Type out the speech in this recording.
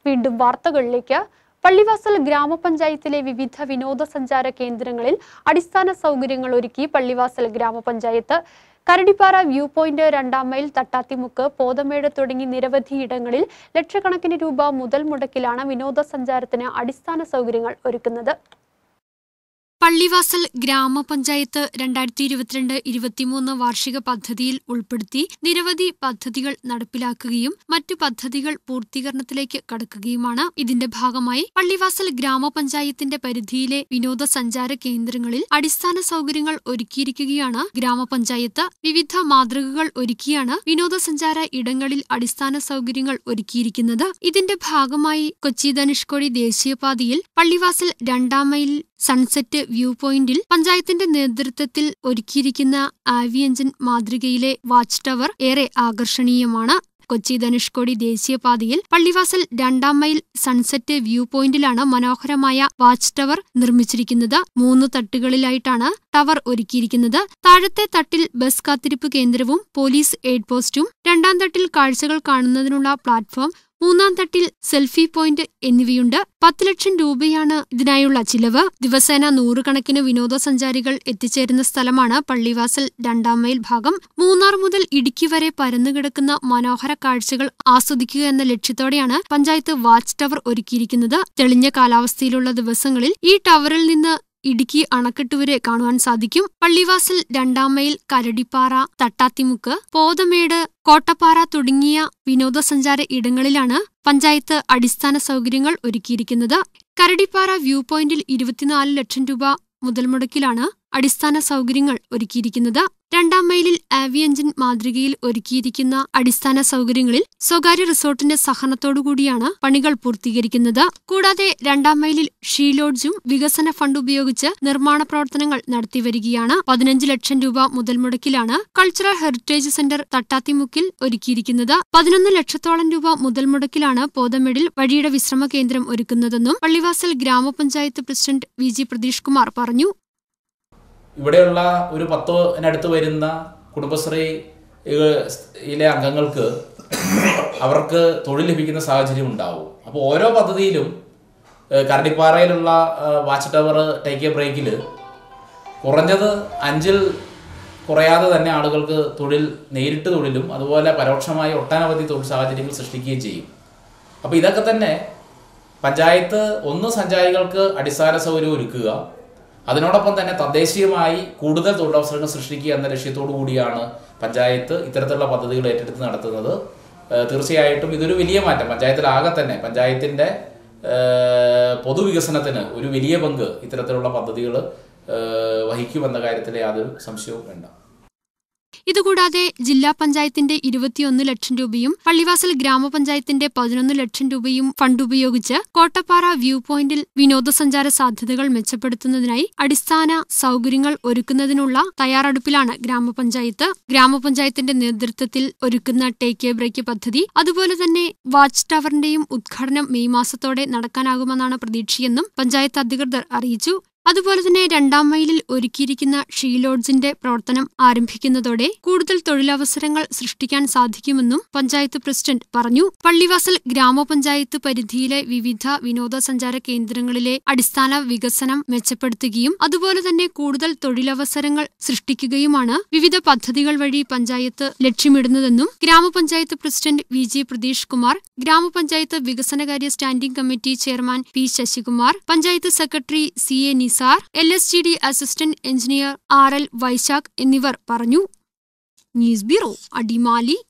വീണ്ടും വാർത്തകളിലേക്ക് പള്ളിവാസൽ ഗ്രാമപഞ്ചായത്തിലെ വിവിധ വിനോദസഞ്ചാര കേന്ദ്രങ്ങളിൽ അടിസ്ഥാന സൗകര്യങ്ങൾ ഒരുക്കി പള്ളിവാസൽ ഗ്രാമപഞ്ചായത്ത് കരടിപ്പാറ വ്യൂ പോയിന്റ് രണ്ടാം മൈൽ തട്ടാത്തിമുക്ക് പോതമേട് തുടങ്ങി നിരവധി ഇടങ്ങളിൽ ലക്ഷക്കണക്കിന് രൂപ മുതൽ മുടക്കിലാണ് വിനോദസഞ്ചാരത്തിന് അടിസ്ഥാന സൗകര്യങ്ങൾ ഒരുക്കുന്നത് പള്ളിവാസൽ ഗ്രാമപഞ്ചായത്ത് രണ്ടായിരത്തി ഇരുപത്തിരണ്ട് ഇരുപത്തിമൂന്ന് വാർഷിക പദ്ധതിയിൽ ഉൾപ്പെടുത്തി നിരവധി പദ്ധതികൾ നടപ്പിലാക്കുകയും മറ്റു പദ്ധതികൾ പൂർത്തീകരണത്തിലേക്ക് കടക്കുകയുമാണ് ഇതിന്റെ ഭാഗമായി പള്ളിവാസൽ ഗ്രാമപഞ്ചായത്തിന്റെ പരിധിയിലെ വിനോദസഞ്ചാര കേന്ദ്രങ്ങളിൽ അടിസ്ഥാന സൗകര്യങ്ങൾ ഒരുക്കിയിരിക്കുകയാണ് ഗ്രാമപഞ്ചായത്ത് വിവിധ മാതൃകകൾ ഒരുക്കിയാണ് വിനോദസഞ്ചാര ഇടങ്ങളിൽ അടിസ്ഥാന സൗകര്യങ്ങൾ ഒരുക്കിയിരിക്കുന്നത് ഇതിന്റെ ഭാഗമായി കൊച്ചി ധനുഷ്കോടി ദേശീയപാതയിൽ പള്ളിവാസൽ രണ്ടാം മൈൽ സൺസെറ്റ് വ്യൂ പോയിന്റിൽ പഞ്ചായത്തിന്റെ നേതൃത്വത്തിൽ ഒരുക്കിയിരിക്കുന്ന ആവിയഞ്ചൻ മാതൃകയിലെ വാച്ച് ടവർ ഏറെ ആകർഷണീയമാണ് കൊച്ചി ധനുഷ്കോടി ദേശീയപാതയിൽ പള്ളിവാസൽ രണ്ടാം മൈൽ സൺസെറ്റ് വ്യൂ പോയിന്റിലാണ് മനോഹരമായ വാച്ച് ടവർ നിർമ്മിച്ചിരിക്കുന്നത് മൂന്ന് തട്ടുകളിലായിട്ടാണ് ടവർ ഒരുക്കിയിരിക്കുന്നത് താഴത്തെ തട്ടിൽ ബസ് കാത്തിരിപ്പ് കേന്ദ്രവും പോലീസ് എയ്ഡ് പോസ്റ്റും രണ്ടാം തട്ടിൽ കാഴ്ചകൾ കാണുന്നതിനുള്ള പ്ലാറ്റ്ഫോം മൂന്നാം തട്ടിൽ സെൽഫി പോയിന്റ് എന്നിവയുണ്ട് പത്ത് ലക്ഷം രൂപയാണ് ഇതിനായുള്ള ചിലവ് ദിവസേന നൂറുകണക്കിന് വിനോദസഞ്ചാരികൾ എത്തിച്ചേരുന്ന സ്ഥലമാണ് പള്ളിവാസൽ രണ്ടാം മൈൽ ഭാഗം മൂന്നാർ മുതൽ ഇടുക്കി വരെ പരന്നുകിടക്കുന്ന മനോഹര കാഴ്ചകൾ ആസ്വദിക്കുക എന്ന ലക്ഷ്യത്തോടെയാണ് പഞ്ചായത്ത് വാച്ച് ടവർ ഒരുക്കിയിരിക്കുന്നത് തെളിഞ്ഞ കാലാവസ്ഥയിലുള്ള ദിവസങ്ങളിൽ ഈ ടവറിൽ നിന്ന് ഇടുക്കി അണക്കെട്ട് വരെ കാണുവാൻ സാധിക്കും പള്ളിവാസൽ രണ്ടാം മൈൽ കരടിപ്പാറ തട്ടാത്തിമുക്ക് പോതമേട് കോട്ടപ്പാറ തുടങ്ങിയ വിനോദസഞ്ചാര ഇടങ്ങളിലാണ് പഞ്ചായത്ത് അടിസ്ഥാന സൗകര്യങ്ങൾ ഒരുക്കിയിരിക്കുന്നത് കരടിപ്പാറ വ്യൂ പോയിന്റിൽ ഇരുപത്തിനാല് ലക്ഷം രൂപ മുതൽ മുടക്കിലാണ് അടിസ്ഥാന സൗകര്യങ്ങൾ ഒരുക്കിയിരിക്കുന്നത് രണ്ടാം മൈലിൽ ആവിയഞ്ചൻ മാതൃകയിൽ ഒരുക്കിയിരിക്കുന്ന അടിസ്ഥാന സൗകര്യങ്ങളിൽ സ്വകാര്യ റിസോർട്ടിന്റെ സഹനത്തോടുകൂടിയാണ് പണികൾ പൂർത്തീകരിക്കുന്നത് കൂടാതെ രണ്ടാം മൈലിൽ ഷീലോഡ്ജും വികസന ഫണ്ട് ഉപയോഗിച്ച് നിർമ്മാണ പ്രവർത്തനങ്ങൾ നടത്തിവരികയാണ് പതിനഞ്ച് ലക്ഷം രൂപ മുതൽ മുടക്കിലാണ് കൾച്ചറൽ ഹെറിറ്റേജ് സെന്റർ തട്ടാത്തിമുക്കിൽ ഒരുക്കിയിരിക്കുന്നത് പതിനൊന്ന് ലക്ഷത്തോളം രൂപ മുതൽ മുടക്കിലാണ് പോതമേടിൽ വഴിയുടെ വിശ്രമ കേന്ദ്രം ഒരുക്കുന്നതെന്നും പള്ളിവാസൽ ഗ്രാമപഞ്ചായത്ത് president V G Pratheesh Kumar പറഞ്ഞു ഇവിടെയുള്ള ഒരു പത്തിനടുത്ത് വരുന്ന കുടുംബശ്രീ ഏഹ്, യിലെ അംഗങ്ങൾക്ക് അവർക്ക് തൊഴിൽ ലഭിക്കുന്ന സാഹചര്യം ഉണ്ടാവും അപ്പോൾ ഓരോ പദ്ധതിയിലും ഏഹ്, കരടിപ്പാറയിലുള്ള ഏഹ്, വാച്ച് ടവർ ടേക്ക് എ ബ്രേക്കിൽ കുറഞ്ഞത് അഞ്ചിൽ കുറയാതെ തന്നെ ആളുകൾക്ക് തൊഴിൽ നേരിട്ട് തൊഴിലും അതുപോലെ പരോക്ഷമായി ഒട്ടനവധി തൊഴിൽ സാഹചര്യങ്ങൾ സൃഷ്ടിക്കുകയും ചെയ്യും അപ്പോൾ ഇതൊക്കെ തന്നെ പഞ്ചായത്ത് ഒന്ന് സഞ്ചാരികൾക്ക് അടിസ്ഥാന സൗകര്യം ഒരുക്കുക അതിനോടൊപ്പം തന്നെ തദ്ദേശീയമായി കൂടുതൽ തൊഴിലവസരങ്ങൾ സൃഷ്ടിക്കുക എന്ന ലക്ഷ്യത്തോടു കൂടിയാണ് പഞ്ചായത്ത് ഇത്തരത്തിലുള്ള പദ്ധതികൾ ഏറ്റെടുത്ത് നടത്തുന്നത് ഏഹ് തീർച്ചയായിട്ടും ഇതൊരു വലിയ മാറ്റം പഞ്ചായത്തിലാകെ തന്നെ പഞ്ചായത്തിൻ്റെ ഏഹ് പൊതുവികസനത്തിന് ഒരു വലിയ പങ്ക് ഇത്തരത്തിലുള്ള പദ്ധതികൾ വഹിക്കുമെന്ന കാര്യത്തിൽ യാതൊരു സംശയവും വേണ്ട ഇതുകൂടാതെ ജില്ലാ പഞ്ചായത്തിന്റെ ഇരുപത്തിയൊന്ന് ലക്ഷം രൂപയും പള്ളിവാസൽ ഗ്രാമപഞ്ചായത്തിന്റെ പതിനൊന്ന് ലക്ഷം രൂപയും ഫണ്ട് ഉപയോഗിച്ച് കോട്ടപ്പാറ വ്യൂ പോയിന്റിൽ വിനോദസഞ്ചാര സാധ്യതകൾ മെച്ചപ്പെടുത്തുന്നതിനായി അടിസ്ഥാന സൗകര്യങ്ങൾ ഒരുക്കുന്നതിനുള്ള തയ്യാറെടുപ്പിലാണ് ഗ്രാമപഞ്ചായത്ത് ഗ്രാമപഞ്ചായത്തിന്റെ നേതൃത്വത്തിൽ ഒരുക്കുന്ന ടേക്ക് എ ബ്രേക്ക് പദ്ധതി അതുപോലെ തന്നെ വാച്ച് ടവറിന്റെയും ഉദ്ഘാടനം മെയ് മാസത്തോടെ നടക്കാനാകുമെന്നാണ് പ്രതീക്ഷയെന്നും പഞ്ചായത്ത് അധികൃതർ അറിയിച്ചു അതുപോലെ തന്നെ രണ്ടാം മൈലിൽ ഒരുക്കിയിരിക്കുന്ന ഷീ ലോഡ്ജിന്റെ പ്രവർത്തനം ആരംഭിക്കുന്നതോടെ കൂടുതൽ തൊഴിലവസരങ്ങൾ സൃഷ്ടിക്കാൻ സാധിക്കുമെന്നും പഞ്ചായത്ത് പ്രസിഡന്റ് പറഞ്ഞു പള്ളിവാസൽ ഗ്രാമപഞ്ചായത്ത് പരിധിയിലെ വിവിധ വിനോദസഞ്ചാര കേന്ദ്രങ്ങളിലെ അടിസ്ഥാന വികസനം മെച്ചപ്പെടുത്തുകയും അതുപോലെ തന്നെ കൂടുതൽ തൊഴിലവസരങ്ങൾ സൃഷ്ടിക്കുകയുമാണ് വിവിധ പദ്ധതികൾ വഴി പഞ്ചായത്ത് ലക്ഷ്യമിടുന്നതെന്നും ഗ്രാമപഞ്ചായത്ത് president V G Pratheesh Kumar ഗ്രാമപഞ്ചായത്ത് വികസനകാര്യ standing committee chairman P Sasikumar panchayat secretary C A Nisar L S G D assistant engineer R L Vaishakh എന്നിവർ പറഞ്ഞു ന്യൂസ് ബ്യൂറോ അടിമാലി